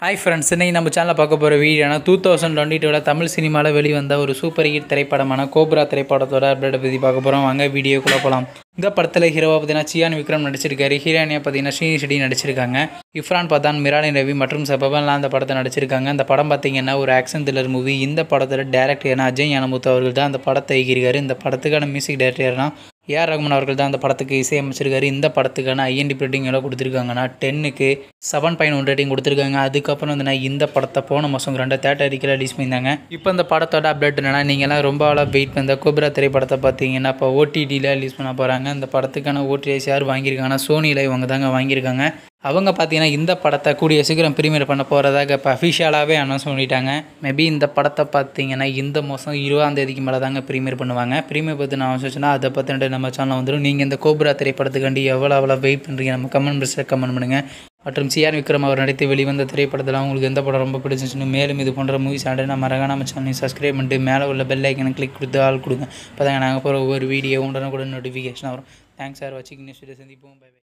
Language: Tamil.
ஹாய் ஃப்ரெண்ட்ஸ் இன்னைக்கு நம்ம சேனலில் பார்க்க போகிற வீடியோனா டூ தௌசண்ட் டுவெண்ட்டி டூவில் தமிழ் சினிமாவில் வெளிவந்த ஒரு சூப்பர் ஹிட் திரைப்படமான கோப்ரா திரைப்படத்தோட அப்டேட்டை பற்றி பார்க்க போகிறோம் வாங்க வீடியோக்குள்ளே போகலாம் இந்த படத்தில் ஹீரோவாக பார்த்தீங்கன்னா சியான் விக்ரம் நடிச்சிருக்காரு ஹீரோயினியாக பார்த்தீங்கன்னா ஸ்ரீனி செடி நடிச்சிருக்காங்க இஃப்ரான் பதான் மிரானி ரவி மற்றும் சபவன்லாம் அந்த படத்தை நடிச்சிருக்காங்க அந்த படம் பார்த்தீங்கன்னா ஒரு ஆக்ஷன் த்ரில்லர் மூவி இந்த படத்தில் டேரக்டர்னா அஜய் ஞானமுத்து அவர்கள் தான் அந்த படத்தை இயக்கியிருக்காரு இந்த படத்துக்கான மியூசிக் டேரக்டர்னா ஏஆர் ரகுமான் அவர்கள் தான் அந்த படத்துக்கு இசையமைச்சிருக்காரு இந்த படத்துக்கான ஐஎன்டி ரேட்டிங் எவ்வளோ கொடுத்துருக்காங்கன்னா டென்னுக்கு செவன் பாயிண்ட் ஒன் ரேட்டிங் கொடுத்துருக்காங்க அதுக்கப்புறம் வந்து நான் இந்த படத்தை போன மாதம் ரெண்டு தேட்டர் அடிக்கல ரிலீஸ் பண்ணியிருந்தாங்க இப்போ இந்த படத்தோட அப்டேட் என்னன்னா நீங்கள்லாம் ரொம்ப ஆளாக வெயிட் பண்ண கோப்ரா திரைப்படத்தை பார்த்தீங்கன்னா இப்போ ஓடிடியில் ரிலீஸ் பண்ண போகிறாங்க இந்த படத்துக்கான ஓடிஎஸ் யார் வாங்கியிருக்காங்கன்னா சோனியில் இவங்க தாங்க வாங்கியிருக்காங்க அவங்க பார்த்தீங்கன்னா இந்த படத்தை கூடிய சீக்கிரம் ப்ரீமியர் பண்ண போகிறதாக இப்போ அஃபிஷியலாகவே அனௌன்ஸ் பண்ணிட்டாங்க மேபி இந்த படத்தை பார்த்தீங்கன்னா இந்த மாதம் இருபதாம் தேதிக்கு மேலே தாங்க ப்ரீமியர் பண்ணுவாங்க ப்ரீமியர் பற்றி நான் சொன்னா அதை பற்றின நம்ம சேனல் வந்துடும் நீங்கள் இந்த கோப்ரா திரைப்படத்துக்காண்டி எவ்வளோ எவ்வளோ வெயிட் பண்ணுறீங்க நம்ம கமெண்ட் பாக்ஸில் கமெண்ட் பண்ணுங்கள் மற்றும் சிஆர் விக்ரம் அவர் நடித்து வெளிவந்த திரைப்படத்தில் உங்களுக்கு எந்த படம் ரொம்ப பிடிச்சிச்சுன்னு மேலும் இது போன்ற மூவிஸ் ஆண்டு நம்ம மறக்காம நம்ம சேனலை சப்ஸ்கிரைப் பண்ணிட்டு மேலே உள்ள பெல் ஐக்கனை கிளிக் கொடுத்து ஆள் கொடுங்க அப்போ தாங்க நாங்கள் போகிற ஒவ்வொரு வீடியோ உடனுக்குடன் நோட்டிஃபிகேஷன் வரும் தேங்க்ஸ் சார் வச்சுக்கிங்க சந்திப்போம் பை பை